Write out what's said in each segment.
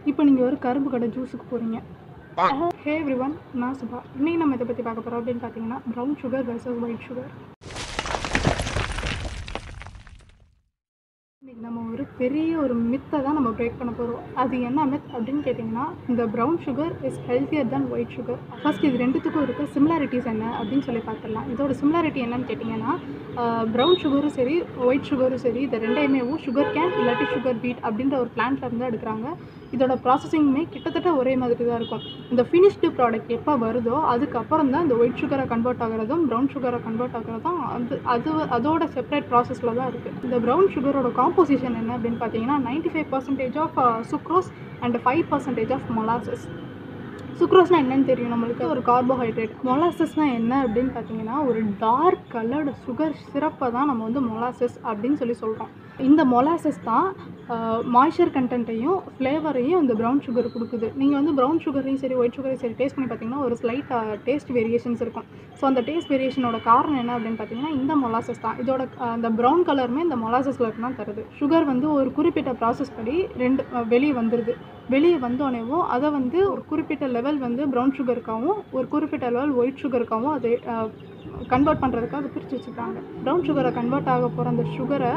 இப்போ நீங்கள் ஒரு கரும்பு கடை ஜூஸுக்கு போகிறீங்க ஹே எவ்ரி ஒன் நான் சுபா இன்னைக்கு நம்ம இதை பற்றி பார்க்க போகிறோம் அப்படின்னு பார்த்தீங்கன்னா brown sugar versus white sugar இன்னைக்கு நம்ம ஒரு பெரிய ஒரு மித்தை தான் நம்ம பிரேக் பண்ண போகிறோம் அது என்ன மித் அப்படின்னு கேட்டிங்கன்னா இந்த brown sugar is healthier than white sugar first இது ரெண்டுத்துக்கும் இருக்க சிமிலாரிட்டிஸ் என்ன அப்படின்னு சொல்லி பார்த்துடலாம் இதோட சிமிலாரிட்டி என்னன்னு கேட்டிங்கன்னா ப்ரௌன் சுகரும் சரி ஒயிட் சுகரும் சரி இது ரெண்டையுமே சுகர் கேன் இல்லாட்டி சுகர் பீட் அப்படின்ற ஒரு பிளான்ட்ல இருந்து எடுக்கிறாங்க இதோட ப்ராசஸிங்குமே கிட்டத்தட்ட ஒரே மாதிரி தான் இருக்கும் இந்த ஃபினிஷ்டு ப்ராடக்ட் எப்போ வருதோ அதுக்கப்புறம் தான் இந்த ஒயிட் சுகரை கன்வெர்ட் ஆகிறதும் ப்ரௌன் சுகரை கன்வெர்ட் ஆகிறதும் அது அது அதோட செப்பரேட் ப்ராசஸில் தான் இருக்குது இந்த ப்ரௌன் சுகரோட காம்போசிஷன் என்ன அப்படின்னு பார்த்தீங்கன்னா ninety five percentage of sucrose and five percentage of molasses சுக்ரோஸ்னால் என்னன்னு தெரியும் நம்மளுக்கு ஒரு கார்போஹைட்ரேட் மொலாசஸ்னால் என்ன அப்படின்னு பார்த்தீங்கன்னா ஒரு டார்க் கலர்டு சுகர் சிரப்பை தான் நம்ம வந்து மொலாசஸ் அப்படின்னு சொல்லி சொல்கிறோம் இந்த மொலாசஸ் தான் மாய்ஸ்சர் கண்டென்ட்டையும் ஃப்ளேவரையும் இந்த ப்ரௌன் சுகர் கொடுக்குது நீங்கள் வந்து ப்ரௌன் சுகரையும் சரி ஒயிட் சுகரையும் சரி டேஸ்ட் பண்ணி பார்த்தீங்கன்னா ஒரு ஸ்லைட் டேஸ்ட் வேரியேஷன்ஸ் இருக்கும் ஸோ அந்த டேஸ்ட் வேரியேஷனோட காரணம் என்ன அப்படின்னு பார்த்தீங்கன்னா இந்த மொலாசஸ் தான் இதோட அஹ், அந்த ப்ரௌன் கலருமே இந்த மொலாசஸில் தான் தருது சுகர் வந்து ஒரு குறிப்பிட்ட ப்ராசஸ் படி ரெண்டு அஹ், வெளியே வந்துடுது வெளியே வந்தோடனேவும் அதை வந்து ஒரு குறிப்பிட்ட லெவல் வந்து ப்ரௌன் சுகருக்காகவும் ஒரு குறிப்பிட்ட லெவல் ஒயிட் சுகருக்காகவும் அதை கன்வெர்ட் பண்ணுறதுக்காக பிரித்து வச்சுருக்காங்க ப்ரௌன் சுகரை கன்வெர்ட் ஆக போகிற அந்த சுகரை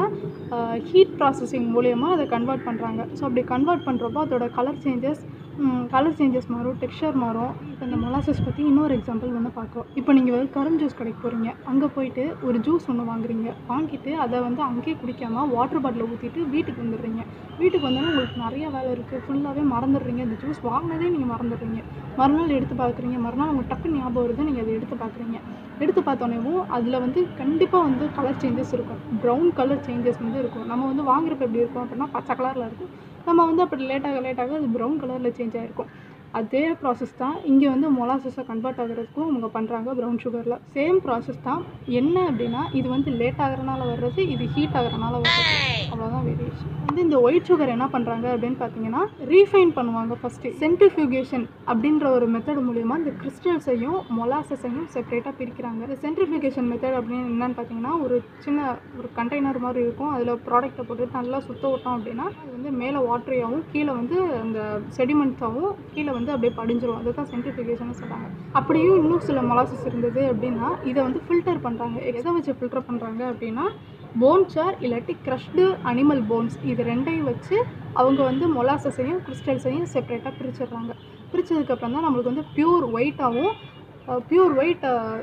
ஹீட் ப்ராசஸிங் மூலயமா அதை கன்வெர்ட் பண்ணுறாங்க ஸோ அப்படி கன்வெர்ட் பண்ணுறப்போ அதோட கலர் சேஞ்சஸ் கலர் சேஞ்சஸ் மாறும் டெக்ஸ்சர் மாறும் இப்போ இந்த மொலாசஸ் பற்றி இன்னொரு எக்ஸாம்பிள் வந்து பார்க்குறோம் இப்போ நீங்கள் வந்து கரும் ஜூஸ் கடைக்கு போகிறீங்க அங்கே போயிட்டு ஒரு ஜூஸ் ஒன்று வாங்குறீங்க வாங்கிட்டு அதை வந்து அங்கேயே குடிக்காமல் வாட்டர் பாட்டில் ஊற்றிட்டு வீட்டுக்கு வந்துடுறீங்க வீட்டுக்கு வந்தோடனே உங்களுக்கு நிறைய வேலை இருக்குது ஃபுல்லாகவே மறந்துடுறீங்க இந்த ஜூஸ் வாங்கினதே நீங்கள் மறந்துடுறீங்க மறுநாள் எடுத்து பார்க்குறீங்க மறுநாள் உங்களுக்கு டக்கு ஞாபகம் வருது நீங்கள் அதை எடுத்து பார்க்குறீங்க எடுத்து பார்த்தோன்னேவும் அதில் வந்து கண்டிப்பாக வந்து கலர் சேஞ்சஸ் இருக்கும் ப்ரௌன் கலர் சேஞ்சஸ் வந்து இருக்கும் நம்ம வந்து வாங்குறப்ப எப்படி இருக்கும் அப்படின்னா பச்சை கலரில் இருக்கும் நம்ம வந்து அப்படி லேட்டாக லேட்டாக அது ப்ரௌன் கலரில் சேஞ்ச் ஆகிருக்கும் அதே ப்ராசஸ் தான் இங்கே வந்து மொலாசஸை கன்வெர்ட் ஆகிறதுக்கும் அவங்க பண்ணுறாங்க ப்ரௌன் சுகரில் சேம் ப்ராசஸ் தான் என்ன அப்படின்னா இது வந்து லேட் ஆகிறனால வர்றது இது ஹீட் ஆகிறனால வர்றது அவ்வளோதான் வேரியேஷன் வந்து இந்த ஒயிட் சுகர் என்ன பண்ணுறாங்க அப்படின்னு பார்த்தீங்கன்னா ரீஃபைன் பண்ணுவாங்க ஃபஸ்ட்டு சென்ட்ரிஃபியூகேஷன் அப்படின்ற ஒரு மெத்தட் மூலிமா இந்த கிறிஸ்டல்ஸையும் மொலாசஸையும் செப்பரேட்டாக பிரிக்கிறாங்க இந்த சென்ட்ரிஃபிகேஷன் மெத்தட் அப்படின்னு என்னன்னு பார்த்தீங்கன்னா ஒரு சின்ன ஒரு கண்டெய்னர் மாதிரி இருக்கும் அதில் ப்ராடக்ட்டை போட்டு நல்லா சுத்த விட்டோம் அப்படின்னா அது வந்து மேலே வாட்டரியாகவும் கீழே வந்து அந்த செடிமெண்ட்ஸாகவும் கீழே வந்து அப்படியே படிஞ்சிரும் அதுதான் சென்ட்ரிஃபிகேஷன் சொல்கிறாங்க அப்படியும் இன்னும் சில மொலாசஸ் இருந்தது அப்படின்னா இதை வந்து ஃபில்டர் பண்ணுறாங்க எதை வச்சு ஃபில்டர் பண்ணுறாங்க அப்படின்னா போன் சார் இல்லாட்டி க்ரஷ்டு அனிமல் போன்ஸ் இது ரெண்டையும் வச்சு அவங்க வந்து மொலாசஸையும் கிறிஸ்டல்ஸையும் செப்பரேட்டாக பிரிச்சிடுறாங்க பிரித்ததுக்கப்புறம் தான் நம்மளுக்கு வந்து பியூர் ஒயிட்டாகவும் பியூர் ஒயிட்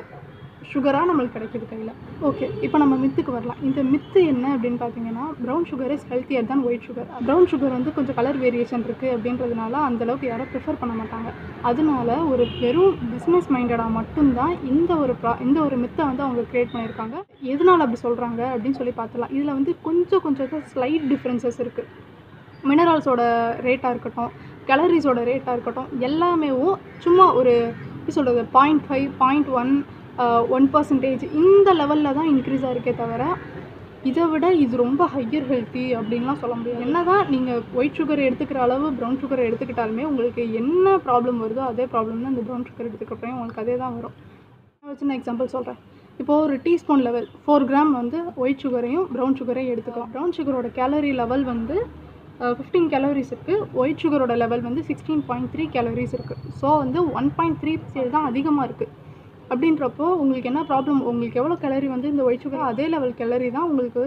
சுகராக நம்மளுக்கு கிடைக்குது கையில் ஓகே இப்போ நம்ம மித்துக்கு வரலாம் இந்த மித்து என்ன அப்படின்னு பார்த்தீங்கன்னா ப்ரௌன் சுகர் இஸ் ஹெல்த்தியர் தான் ஒயிட் சுகர் ப்ரௌன் சுகர் வந்து கொஞ்சம் கலர் வேரியேஷன் இருக்குது அப்படின்றதுனால அந்தளவுக்கு யாரும் ப்ரிஃபர் பண்ண மாட்டாங்க அதனால ஒரு வெறும் பிஸ்னஸ் மைண்டடாக மட்டும்தான் இந்த ஒரு ப்ரா இந்த ஒரு மித்தை வந்து அவங்க க்ரியேட் பண்ணியிருக்காங்க எதனால் அப்படி சொல்கிறாங்க அப்படின்னு சொல்லி பார்த்துலாம் இதில் வந்து கொஞ்சம் கொஞ்சம் ஸ்லைட் டிஃப்ரென்சஸ் இருக்குது மினரல்ஸோட ரேட்டாக இருக்கட்டும் கேலரிஸோட ரேட்டாக இருக்கட்டும் எல்லாமேவும் சும்மா ஒரு எப்படி சொல்கிறது point five point one one percentage இந்த லெவலில் தான் இன்க்ரீஸ் ஆகிருக்கே தவிர இதை விட இது ரொம்ப ஹையர் ஹெல்த்தி அப்படின்லாம் சொல்ல முடியாது என்ன தான் நீங்கள் ஒயிட் சுகர் எடுத்துக்கிற அளவு ப்ரௌன் சுகர் எடுத்துக்கிட்டாலுமே உங்களுக்கு என்ன ப்ராப்ளம் வருதோ அதே ப்ராப்ளம் தான் இந்த ப்ரௌன் சுகர் எடுத்துக்கிறப்பையும் உங்களுக்கு அதே தான் வரும் நான் வச்சு நான் எக்ஸாம்பிள் சொல்கிறேன் இப்போது ஒரு டீஸ்பூன் லெவல் ஃபோர் கிராம் வந்து ஒயிட் சுகரையும் ப்ரௌன் சுகரையும் எடுத்துக்கலாம் ப்ரௌன் சுகரோட கேலரி லெவல் வந்து ஃபிஃப்டீன் கேலரிஸ் இருக்குது ஒயிட் சுகரோட லெவல் வந்து சிக்ஸ்டீன் பாயிண்ட் த்ரீ கேலரிஸ் இருக்குது ஸோ வந்து ஒன் பாயிண்ட் த்ரீ தான் அதிகமாக இருக்குது அப்படின்றப்போ உங்களுக்கு என்ன ப்ராப்ளம் உங்களுக்கு எவ்வளோ கேலரி வந்து இந்த ஒயிட் சுகர் அதே லெவல் கேலரி தான் உங்களுக்கு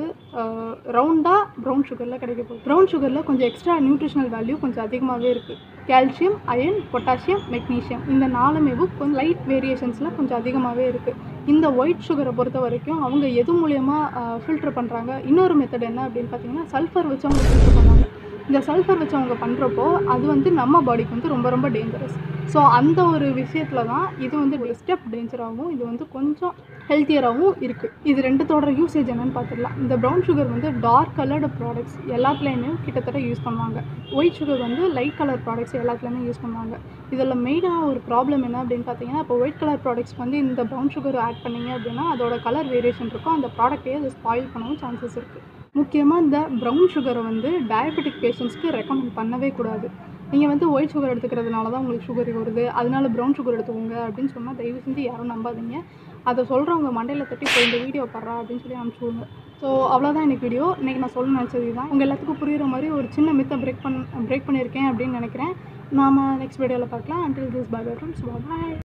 ரவுண்டாக ப்ரௌன் சுகரில் கிடைக்க போகுது ப்ரௌன் சுகரில் கொஞ்சம் எக்ஸ்ட்ரா நியூட்ரிஷனல் வேல்யூ கொஞ்சம் அதிகமாகவே இருக்குது கால்சியம் அயன் பொட்டாசியம் மெக்னீஷியம் இந்த நாலுமேவும் கொஞ்சம் லைட் வேரியேஷன்ஸில் கொஞ்சம் அதிகமாகவே இருக்குது இந்த ஒயிட் சுகரை பொறுத்த வரைக்கும் அவங்க எது மூலியமாக ஃபில்டர் பண்ணுறாங்க இன்னொரு மெத்தட் என்ன அப்படின்னு பார்த்தீங்கன்னா சல்ஃபர் வச்சு அவங்க ஃபில்டர் பண்ணுவாங்க இந்த சல்ஃபர் வச்சு அவங்க பண்ணுறப்போ அது வந்து நம்ம பாடிக்கு வந்து ரொம்ப ரொம்ப டேஞ்சரஸ் ஸோ அந்த ஒரு விஷயத்தில் தான் இது வந்து ஸ்டெப் டேஞ்சராகவும் இது வந்து கொஞ்சம் ஹெல்த்தியராகவும் இருக்குது இது ரெண்டுத்தோட யூசேஜ் என்னன்னு பார்த்துடலாம் இந்த ப்ரௌன் சுகர் வந்து டார்க் கலர்டு ப்ராடக்ட்ஸ் எல்லாத்துலேயுமே கிட்டத்தட்ட யூஸ் பண்ணுவாங்க ஒயிட் சுகர் வந்து லைட் கலர் ப்ராடக்ட்ஸ் எல்லாத்துலேயுமே யூஸ் பண்ணுவாங்க இதில் மெயினாக ஒரு ப்ராப்ளம் என்ன அப்படின்னு பார்த்தீங்கன்னா இப்போ ஒயிட் கலர் ப்ராடக்ட்ஸ் வந்து இந்த ப்ரௌன் சுகர் ஆட் பண்ணீங்க அப்படின்னா அதோட கலர் வேரியேஷன் இருக்கும் அந்த ப்ராடக்ட்டே அது ஸ்பாயில் பண்ணவும் சான்சஸ் இருக்குது முக்கியமாக இந்த ப்ரௌன் சுகரை வந்து டயபெட்டிக் பேஷண்ட்ஸ்க்கு ரெக்கமெண்ட் பண்ணவே கூடாது நீங்கள் வந்து ஒயிட் சுகர் எடுத்துக்கிறதுனால தான் உங்களுக்கு சுகர் வருது அதனால ப்ரௌன் சுகர் எடுத்துக்கோங்க அப்படின்னு சொன்னால் தயவு செஞ்சு யாரும் நம்பாதீங்க அதை சொல்கிறவங்க மண்டையில் தட்டி போய் இந்த வீடியோ படுறா அப்படின்னு சொல்லி அனுப்பிச்சுடுங்க ஸோ அவ்வளோதான் எனக்கு வீடியோ இன்றைக்கி நான் சொல்ல நினச்சது தான் உங்கள் எல்லாத்துக்கும் புரியுற மாதிரி ஒரு சின்ன மித்தை பிரேக் பண் பிரேக் பண்ணியிருக்கேன் அப்படின்னு நினைக்கிறேன் நாம நெக்ஸ்ட் வீடியோவில் பார்க்கலாம் until this bye bye friends bye